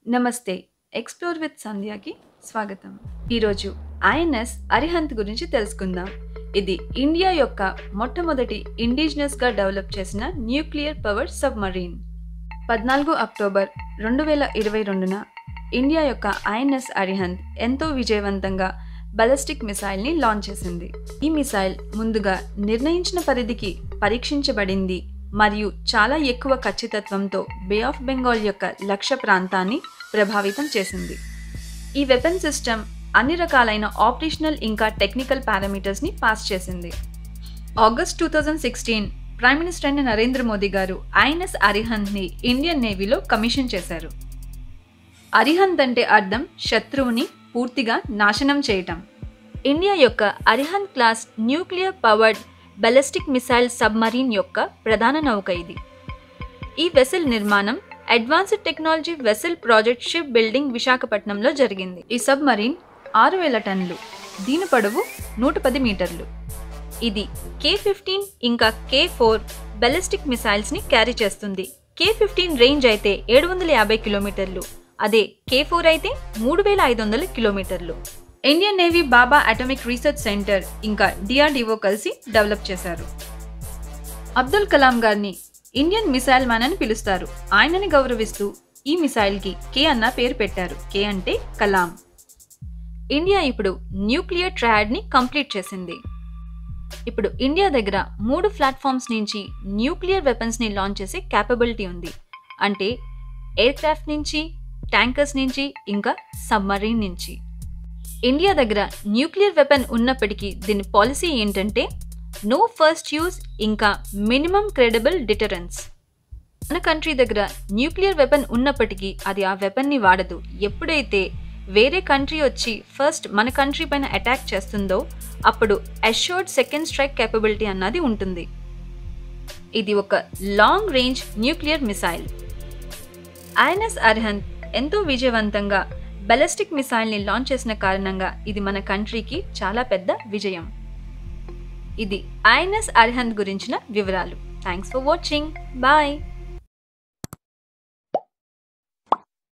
నమస్తే explore with సంధ్యాకి స్వాగతం ఈరోజు ఐఎన్ఎస్ అరిహంత్ గురించి తెలుసుకుందాం ఇది ఇండియా యొక్క మొట్టమొదటి ఇండిజినస్గా డెవలప్ చేసిన న్యూక్లియర్ పవర్ సబ్మరీన్ పద్నాలుగు అక్టోబర్ రెండు వేల ఇరవై రెండున ఇండియా యొక్క ఐఎన్ఎస్ అరిహంత్ ఎంతో విజయవంతంగా బలిస్టిక్ మిసైల్ని లాంచ్ చేసింది ఈ మిసైల్ ముందుగా నిర్ణయించిన పరిధికి పరీక్షించబడింది మరియు చాలా ఎక్కువ ఖచ్చితత్వంతో బే ఆఫ్ బెంగాల్ యొక్క లక్ష్య ప్రాంతాన్ని ప్రభావితం చేసింది ఈ వెపన్ సిస్టమ్ అన్ని రకాలైన ఆపరేషనల్ ఇంకా టెక్నికల్ పారామీటర్స్ని పాస్ చేసింది August two thousand sixteen prime minister అయిన నరేంద్ర మోదీ గారు ఐఎన్ఎస్ అరిహంత్ని ఇండియన్ నేవీలో కమిషన్ చేశారు అరిహంత్ అంటే అర్థం శత్రువుని పూర్తిగా నాశనం చేయటం ఇండియా యొక్క Arihant class nuclear powered ballistic missile submarine యొక్క ప్రధాన నౌక ఇది ఈ వెసల్ నిర్మాణం advanced technology vessel project ship building విశాఖపట్నంలో జరిగింది ఈ సబ్మరీన్ ఆరు వేల టన్నులు దీని పొడవు నూట పది మీటర్లు ఇది కే ఫిఫ్టీన్ ఇంకా కే ఫోర్ బెలిస్టిక్ మిసైల్స్ని క్యారీ చేస్తుంది కే ఫిఫ్టీన్ రేంజ్ అయితే ఏడు వందల యాభై కిలోమీటర్లు అదే కే ఫోర్ అయితే మూడు వేల ఐదు వందల కిలోమీటర్లు Indian navy Bhabha atomic research centre ఇంకా డిఆర్డిఓ కలిసి డెవలప్ చేశారు అబ్దుల్ కలాం గారిని ఇండియన్ మిసైల్ మ్యాన్ అని పిలుస్తారు ఆయనని గౌరవిస్తూ ఈ మిసైల్కి కే అన్న పేరు పెట్టారు కే అంటే కలాం ఇండియా ఇప్పుడు న్యూక్లియర్ ట్రయాడ్ని కంప్లీట్ చేసింది ఇప్పుడు ఇండియా దగ్గర మూడు ప్లాట్ఫామ్స్ నుంచి న్యూక్లియర్ వెపన్స్ని లాంచ్ చేసే క్యాపబిలిటీ ఉంది అంటే ఎయిర్ క్రాఫ్ట్ నుంచి ట్యాంకర్స్ నుంచి ఇంకా సబ్మరీన్ నుంచి ఇండియా దగ్గర న్యూక్లియర్ వెపన్ ఉన్నప్పటికీ దీని పాలసీ ఏంటంటే నో ఫస్ట్ యూజ్ ఇంకా మినిమం క్రెడిబుల్ డిటరెన్స్ మన కంట్రీ దగ్గర న్యూక్లియర్ వెపన్ ఉన్నప్పటికీ అది ఆ వెపన్ని వాడదు ఎప్పుడైతే వేరే కంట్రీ వచ్చి ఫస్ట్ మన కంట్రీ పైన అటాక్ చేస్తుందో అప్పుడు అష్యూర్డ్ సెకండ్ స్ట్రైక్ కేపబిలిటీ అన్నది ఉంటుంది ఇది ఒక long range nuclear missile INS Arihant ఎంతో విజయవంతంగా బెలస్టిక్ మిసైల్ని లాంచ్ చేసిన కారణంగా ఇది మన కంట్రీకి చాలా పెద్ద విజయం ఇది ఐఎన్ఎస్ అర్హంత్ గురించిన వివరాలు థ్యాంక్స్ ఫర్ వాచింగ్ బాయ్